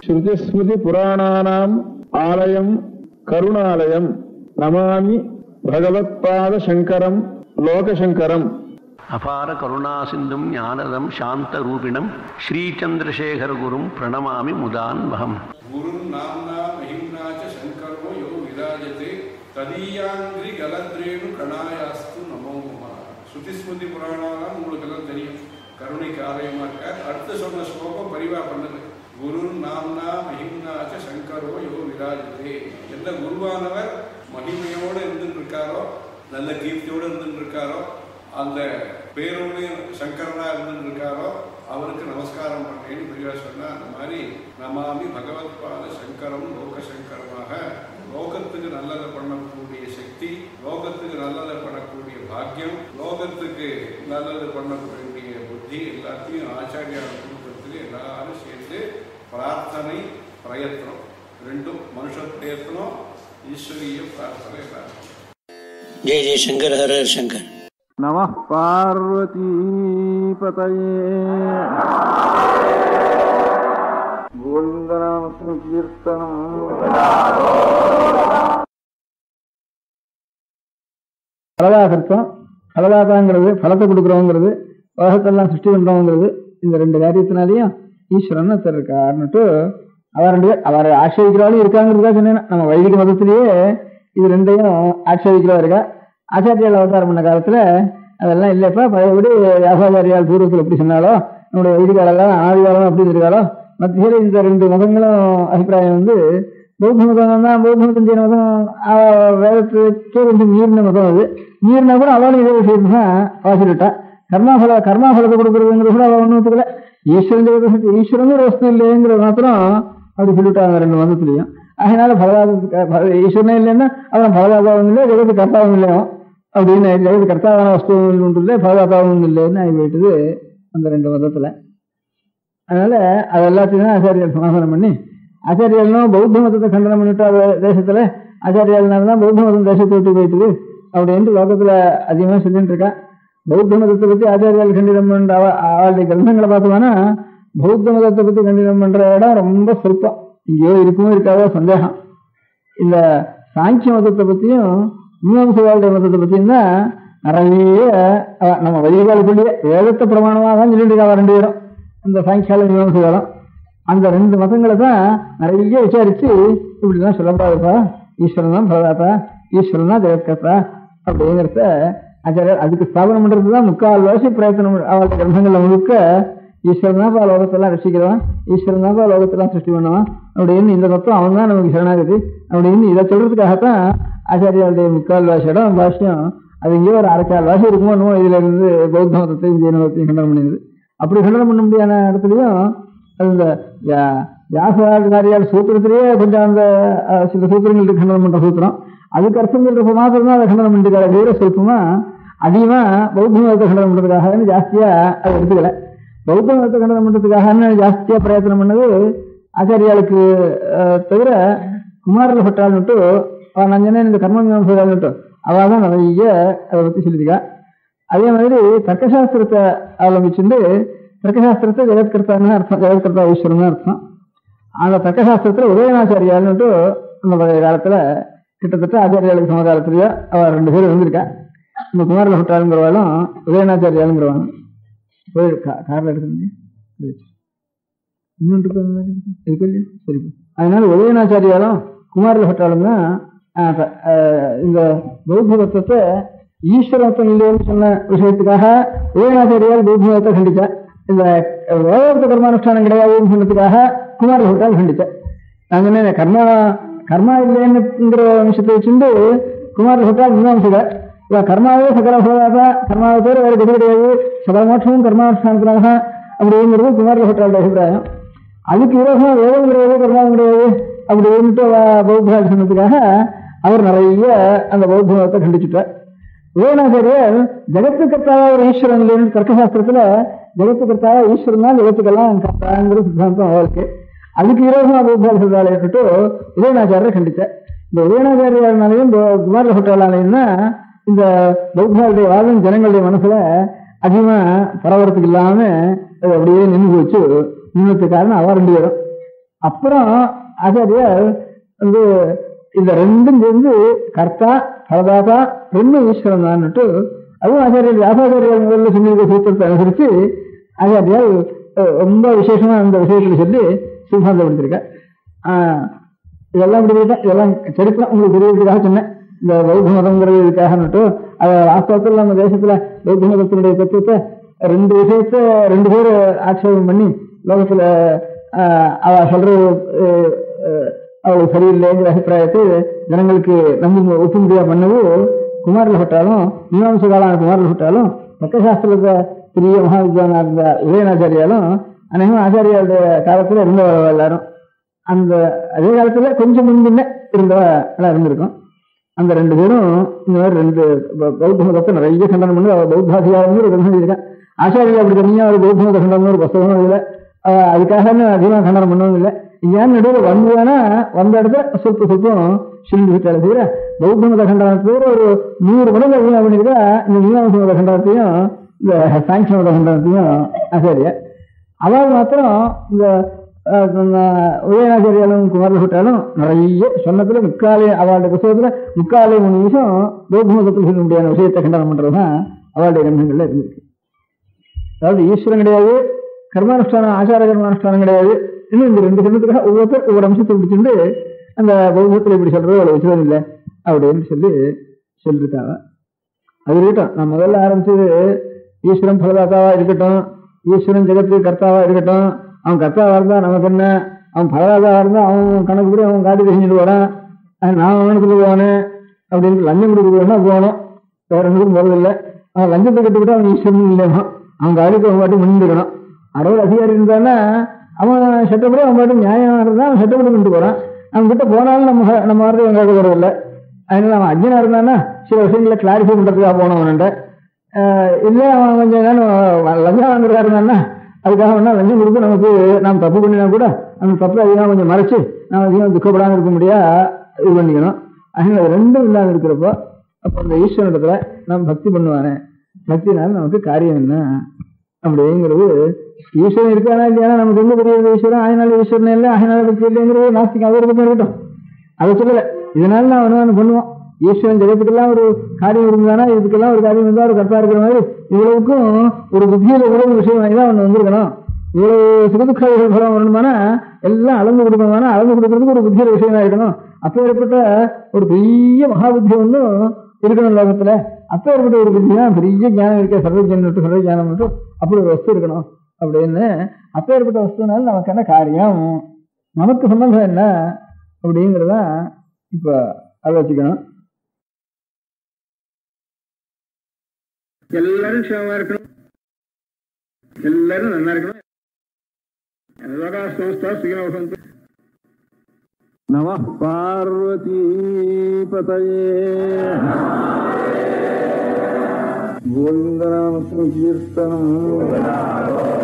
ஸ்ருதிஸ்மிருதி புராணானாம் ஆலயம் கருணாலயம் நமாமி பகவத்பாத சங்கரம் லோகசங்கரம் அபார கருணா சிந்தும் ஞானதம் சாந்த ரூபிணம் ஸ்ரீச்சந்திரசேகரகுரும் பிரணமாமி முதான்வகம் గురుం నామ్నా మహిమ్నా చ శంకరో యో విరాజతే ததீயாங்கிரி கலத்ரேணு கணாயாஸ்து நமோ நம ஸ்ருதிஸ்மிருதி புராணாலாம் உங்களுக்கு எல்லாம் தெரியும் கருணைக்கு ஆலயமா இருக்கார் அடுத்து சொன்ன ஸ்லோகம் பரிவா பண்ணது குரு நாம்னா மகிம்னாச்ச சங்கரோ யோ விராஜதே எந்த குருவானவர் மகிமையோடு இருந்துட்டு இருக்காரோ நல்ல கீர்த்தியோடு இருந்துட்டு இருக்காரோ அந்த பேரோடு சங்கரனா இருந்துட்டு இருக்காரோ அவருக்கு நமஸ்காரம் பண்ணேன்னு பெரியவா சொன்னா அந்த மாதிரி நமாமி பகவத்பாத சங்கரம் லோக சங்கரமாக லோகத்துக்கு நல்லதை பண்ணக்கூடிய சக்தி லோகத்துக்கு நல்லதை பண்ணக்கூடிய பாக்கியம் லோகத்துக்கு நல்லது பண்ணக்கூடிய புத்தி எல்லாத்தையும் ஆச்சாரியார் கொடுக்கறதுக்கு எல்லாரும் சேர்ந்து பிரார்த்தனை பிரயத்னம் ரெண்டும் மனுஷ பிரயத்னம் ஈஸ்வரிய பிரார்த்தனை எல்லாரும் जय जय शंकर हर हर शंकर நம பார்வதீபதயே கோவிந்தநாம கீர்த்தனம் பலதாகர்த்தம் பலதாதாங்கிறது பலத்தை கொடுக்குறவங்கிறது உலகத்தெல்லாம் சிருஷ்டி பண்றவங்கிறது இந்த ரெண்டு காரியத்தினாலையும் ஈஸ்வரன் ஒருத்தர் இருக்காருன்னுட்டு அவர் ரெண்டு பேர் அவர் ஆட்சேபிக்கிறவளும் இருக்காங்கிறதா சொன்னேன் நம்ம வைதிக மதத்திலேயே இது ரெண்டையும் ஆட்சேபிக்கிறவா இருக்கா ஆச்சாரியால் அவதாரம் பண்ண காலத்துல அதெல்லாம் இல்லைப்பா பழையபடி வியாசாச்சாரியால் பூர்வத்தில் எப்படி சொன்னாலோ நம்முடைய வைதிகாலெல்லாம் ஆதிகாலம் அப்படி இருக்காளோ மத்தியில் இந்த ரெண்டு மதங்களும் அபிப்பிராயம் வந்து பௌத்த மதம் தான் பௌத்த மதம் ஜெயின மதம் அவ வேதத்துக்கே கொஞ்சம் மீறின மதம் அது மீறினா கூட அவளும் இதே விஷயம் தான் வாசிட்டா கர்மாபல கர்மாபலத்தை கொடுக்குறதுங்கிறது கூட அவள் ஒன்றும் ஒத்துக்கல ஈஸ்வரன் ஜெகத்தை ஈஸ்வரன் ஒரு வசனம் இல்லைங்கிறது மாத்திரம் அப்படி சொல்லிட்டாங்க ரெண்டு மதத்துலையும் அதனால பலவாதத்துக்கு ஈஸ்வரனே இல்லைன்னா அவன் பலவாதாவும் இல்லை ஜெகத்து கர்த்தாவும் இல்லையோ அப்படின்னு ஜெகத்து கர்த்தாவான வஸ்துவும் ஒன்று இல்லை பலவாதாவும் இல்லைன்னு ஆகி போயிட்டுது அந்த ரெண்டு மதத்துல அதனால அது எல்லாத்தையும் தான் ஆச்சாரியர் சமாதானம் பண்ணி ஆச்சாரியர்களும் பௌத்த மதத்தை கண்டனம் பண்ணிட்டு அது தேசத்துல ஆச்சாரியால் தான் பௌத்த மதம் தேசத்தை விட்டு போயிட்டுது அப்படின்ட்டு லோகத்துல அதிகமா சொல்லிட்டு இருக்கா பௌத்த மதத்தை பத்தி ஆச்சாரியால் கண்டிதம் பண்ற அவ- அவளுடைய கிரந்தங்களை பார்த்தோம்னா பௌத்த மதத்தை பத்தி கண்டிதம் பண்ற இடம் ரொம்ப சொற்பம் இங்கேயோ இருக்குமோ இருக்காதோ சந்தேகம் இந்த சாங்கிய மதத்தை பத்தியும் மீமாம்சவாளுடைய மதத்தை பத்தியும் தான் நிறைய அவ- நம்ம வழிகாலத்துலயே வேதத்தை பிரமாணமாக தான் சொல்லிட்டு இருக்கா அவ ரெண்டு பேரும் இந்த சாங்கியால மீமாம்சவாதம் அந்த ரெண்டு மதங்களை தான் நிறைய விசாரிச்சு இப்படிதான் சொல்லப்படாதுப்பா ஈஸ்வரன் தான் பிரதாத்தா ஈஸ்வரன் தான் ஜெகத்கர்த்தா அப்படிங்கிறத ஆச்சாரியர் அதுக்கு ஸ்தாபனம் பண்றது தான் முக்கால் வாசி பிரயத்தனம் அவளுடைய கிரந்தங்கள்ல முழுக்க ஈஸ்வரன் தான் பா லோகத்தெல்லாம் ரசிக்கிறவன் ஈஸ்வரன் தான் பா லோகத்தெல்லாம் சிருஷ்டி பண்ணுவான் அப்படின்னு இந்த தத்துவம் அவன் தான் நமக்கு சரணாகதி அப்படின்னு இதை சொல்றதுக்காகத்தான் ஆச்சாரியாருடைய முக்கால் வாசி இடம் பாஷ்யம் அது இங்கே ஒரு அரைக்கால் வாசி இருக்குமோ என்னமோ இதுல இருந்து பௌத்த மதத்தையும் ஜெயின மதத்தையும் கண்டனம் பண்ணியது அப்படி கண்டனம் பண்ண முடியாத இடத்துலையும் அது இந்த வியாசாரியார் சூத்திரத்திலேயே கொஞ்சம் அந்த அஹ், சில சூத்திரங்களுக்கு கண்டனம் பண்ற சூத்திரம் அதுக்கு அர்த்தம் சொல்றப்ப மாத்திரம் தான் அதை கண்டனம் பண்ணிருக்காரு வேற சொல்பமா அதிகமா பௌத்த மதத்தை கண்டனம் பண்றதுக்காக ஜாஸ்தியா அதை எடுத்துக்கல பௌத்த மதத்தை கண்டனம் பண்றதுக்காக ஜாஸ்தியா பிரயத்தனம் பண்ணது ஆச்சாரியாளுக்கு அஹ், தவிர குமாரில் பட்டாள்னுட்டு அவன் நான் சொன்னேன் இந்த கர்மஞானு அவள் தான் நிறைய அதை பத்தி சொல்லியிருக்கா அதே மாதிரி தர்க்கசாஸ்திரத்தை ஆரம்பிச்சுட்டு தர்க்கசாஸ்திரத்தை ஜெகத்கர்த்தான்னு அர்த்தம் ஜெகத்கர்த்தா ஈஸ்வரன் அர்த்தம் அந்த தர்க்கசாஸ்திரத்துல உதயநாச்சாரியால்னுட்டு அந்த பழைய காலத்துல கிட்டத்தட்ட ஆச்சாரியாளுக்கு சமகாலத்திலேயே அவ ரெண்டு பேரும் இருந்திருக்கா இந்த குமாரில் பட்டாளுங்கிறவாலும் உதயநாச்சாரியாளுங்கிறவாங்க போய் கா- கார்ல எடுத்துருந்தீங்க இன்னொன்று இருக்கு அந்த மாதிரி இருக்கு இல்லையா சரி அதனால உதயநாச்சாரியாலும் குமாரில் பட்டாலும் தான் ஆஹ், த- ஆஹ், இந்த பௌத்த தத்துவத்தை ஈஸ்வரத்தம் இல்லைன்னு சொன்ன விஷயத்துக்காக உதயநாச்சாரியால் பௌத்த மதத்தை கண்டிச்சார் இந்த வேதாந்த கர்மானுஷ்டானம் கிடையாதுன்னு சொன்னதுக்காக குமாரில் பட்டால் கண்டிச்சார் நான் சொன்னேன் கர்மா கர்மா இல்லைன்னுங்கிற விஷயத்தை வச்சுட்டு குமாரில் பட்டால் மீமாம்சகர் இவன் கர்மாவே சகல சோதாதா கர்மாவை பேர் வேறு கதி கிடையாது சகல மோட்சமும் கர்மானுஷ்டானத்தினால தான் அப்படிங்கிறது குமாரில் பட்டாளுடைய அபிப்பிராயம் அதுக்கு விரோதமா வேதம் கிடையாது கர்மாவும் கிடையாது அப்படின்ட்டு பௌத்தாள் சொன்னதுக்காக அவர் நிறைய அந்த பௌத்த மதத்தை கண்டிச்சுட்டார் உதயநாச்சாரியர் ஜெகத்து கர்த்தாவா ஒரு ஈஸ்வரன் இல்லைன்னு தர்க்கசாஸ்திரத்துல ஜெகத்து கர்த்தாவா ஈஸ்வரன் தான் ஜெகத்துக்கெல்லாம் கர்த்தாங்கிற சித்தாந்தம் அவருக்கு அதுக்கு விரோதமா பௌத்தாள் சொல்றாளேன்னுட்டு உதயநாச்சாரியர் கண்டிச்சார் இந்த உதயநாச்சாரியாருனாலையும் இந்த குமார ஹோட்டலாலையும் தான் இந்த பௌத்தாளுடைய வாதம் ஜனங்களுடைய மனசுல அதிகமா பரவறதுக்கு இல்லாம அது அப்படியே நின்று போச்சு நின்னதுக்கு காரணம் அவ ரெண்டு பேரும் அப்புறம் ஆச்சாரியார் வந்து இந்த ரெண்டும் சேர்ந்து கர்த்தா பலதாதா ரெண்டும் ஈஸ்வரன் தான்னுட்டு அதுவும் ஆச்சாரியர் வியாசாச்சாரியார் முதல்ல சொன்னிருக்க சூத்திரத்தை அனுசரிச்சு ஆச்சாரியார் அஹ், ரொம்ப விசேஷமா அந்த விஷயத்துல சொல்லி சித்தாந்தப்படுத்திருக்க ஆஹ், இதெல்லாம் இப்படி கேட்டா, இதெல்லாம் சரித்திரம் உங்களுக்கு தெரியறதுக்காக சொன்னேன் இந்த பௌத்த மதம்ங்கிறது இதுக்காகன்னுட்டு அது வாஸ்தவத்தில் நம்ம தேசத்துல பௌத்த மதத்தினுடைய தத்துவத்தை ரெண்டு விஷயத்த ரெண்டு பேர் ஆட்சேபம் பண்ணி லோகத்துல ஆஹ், அவ சொல்றது அஹ், அஹ், அவளுக்கு சரியில்லைங்கிற அபிப்பிராயத்தை ஜனங்களுக்கு நம்பி ஒப்பு முடியா பண்ணது குமாரில் விட்டாலும் மீமாம்ச காலான குமாரில் விட்டாலும் தர்க்கசாஸ்திரத்தை பெரிய மகாவித்வானா இருந்த உதயநாச்சாரியாலும் அநேகம் ஆச்சாரியாருடைய காலத்துல இருந்தவ எல்லாரும் அந்த அதே காலத்துல கொஞ்சம் முன்பின்ன இருந்தவ எல்லாம் இருந்திருக்கும் அந்த ரெண்டு பேரும் இந்த மாதிரி ரெண்டு ப- பௌத்த மதத்தை நிறைய கண்டனம் பண்ணி அவ பௌத்தாசியாரம் ஒரு கிரந்தம் எழுதியிருக்கேன் ஆச்சாரியா அப்படி தனியா ஒரு பௌத்த மத கண்டனம் ஒரு புஸ்தகம் இல்லை அதுக்காக அதிகமாக கண்டனம் பண்ணவும் இல்லை ஏன் நடுவில் வந்ததுன்னா வந்த இடத்துல சொத்து சொத்தும் சொல்லி விட்டாரு தவிர பௌத்த மத கண்டனத்தோட ஒரு நூறு மடங்கு அதிகமாக பண்ணிருக்கா இந்த மீனாம்ச மத கண்டனத்தையும் இந்த சாங்கிய மத கண்டனத்தையும் ஆச்சாரியா அவள் மாத்திரம் இந்த அஹ், நம்ம உதயநாச்சாரியாலும் குமாரில் விட்டாலும் நிறைய சொன்னதுல முக்காலே அவளுடைய புத்தகத்துல முக்காலே மூணு நிமிஷம் பௌத்த மதத்தில் சொல்ல முடியாத விஷயத்தை கண்டனம் பண்றதுதான் அவளுடைய கிரந்தங்கள்ல இருந்திருக்கு அதாவது ஈஸ்வரன் கிடையாது கர்மானுஷ்டானம் ஆச்சார கர்மானுஷ்டானம் கிடையாது இன்னும் இந்த ரெண்டு கிரந்தத்துக்காக ஒவ்வொருத்தர் ஒவ்வொரு அம்சத்தை பிடிச்சிட்டு அந்த பௌத்தத்தில் இப்படி சொல்றது அவ்வளவு உச்சிதம் இல்லை அப்படின்னு சொல்லி சொல்லியிருக்காங்க அது இருக்கட்டும் நான் முதல்ல ஆரம்பிச்சது ஈஸ்வரன் பலதாத்தாவா இருக்கட்டும் ஈஸ்வரன் ஜெகத்துக்கு கர்த்தாவா இருக்கட்டும் அவன் கர்த்தாவா இருந்தா நமக்கு என்ன அவன் பலதாதாவா இருந்தா அவன் கணக்கு படி அவன் காட்டி செஞ்சுட்டு வரான் அது நான் அவனுக்கு போவானே அப்படின்னு லஞ்சம் கொடுக்க போனா போகணும் வேற ஒன்றுக்கும் போறதில்லை அவன் லஞ்சத்தை கட்டுக்கிட்டு அவன் ஈஸ்வரன் இல்லைமா அவன் காரியத்தை அவன் பாட்டு முடிஞ்சிருக்கணும் அறுபது அதிகாரி இருந்தான்னா அவன் சட்டப்படி அவன் பாட்டு நியாயம் இருந்தா அவன் சட்டப்படி பண்ணிட்டு போறான் அவன் கிட்ட போனாலும் நம்ம நம்ம வார்த்தை அவன் கேட்க போறதில்லை அதனால அவன் அஜ்ஞனா இருந்தானா சில விஷயங்களை கிளாரிஃபை பண்றதுக்காக போனவன் அவன்கிட்ட ஆஹ் இல்லை அவன் கொஞ்சம் நேரம் லஞ்சம் வாங்குறதா இருந்தான்னா அதுக்காக வேணா லஞ்சம் கொடுத்து நமக்கு நாம் தப்பு பண்ணினா கூட அந்த தப்பு அதிகமாக கொஞ்சம் மறைச்சு நாம் அதிகம் துக்கப்படாமல் இருக்க முடியா இது பண்ணிக்கணும் அதனால அது ரெண்டும் இல்லாமல் இருக்கிறப்போ அப்போ அந்த ஈஸ்வரனிடத்துல நாம் பக்தி பண்ணுவானே பக்தினால நமக்கு காரியம் என்ன அப்படிங்கிறது ஈஸ்வரன் இருக்கானா இல்லையா நமக்கு எங்க தெரியாது ஈஸ்வரன் ஆயினால ஈஸ்வரன் இல்லை ஆயினால பக்தி இல்லைங்கிறது நாஸ்திகம் அது ஒரு பக்கம் இருக்கட்டும் அதை சொல்லல இதனால நான் அனுமானம் பண்ணுவோம் ஈஸ்வரன் ஜெகத்துக்கெல்லாம் ஒரு காரியம் இருந்தானா இதுக்கெல்லாம் ஒரு காரியம் இருந்தா ஒரு கரெக்டா இருக்கிற மாதிரி இவ்வளவுக்கும் ஒரு புத்தியில கூட ஒரு விஷயம் வாங்கி தான் அவன் வந்திருக்கணும் இவ்வளவு சுகதுக்க பலம் வரணுமானா எல்லாம் அளந்து கொடுக்கணுமானா அளந்து கொடுக்கறதுக்கு ஒரு புத்தியில விஷயம் இருக்கணும் அப்போ ஏற்பட்ட ஒரு பெரிய மகாபுத்தி ஒன்றும் இருக்கணும் லோகத்துல அப்போ ஏற்பட்ட ஒரு புத்தி தான் பெரிய ஞானம் இருக்க சர்வஜன் சர்வ ஞானம் மட்டும் அப்படி ஒரு வஸ்து இருக்கணும் அப்படின்னு அப்போ ஏற்பட்ட வஸ்துனால நமக்கு என்ன காரியம் நமக்கு சம்பந்தம் என்ன அப்படிங்கிறதான் இப்ப அதை வச்சுக்கணும் எல்லாரும் க்ஷேமமா இருக்கணும் எல்லாரும் நல்லா இருக்கணும் லோகா சமஸ்தா சுகினோ பவந்து. நம பார்வதி பதயே கோவிந்தநாம கீர்த்தனம்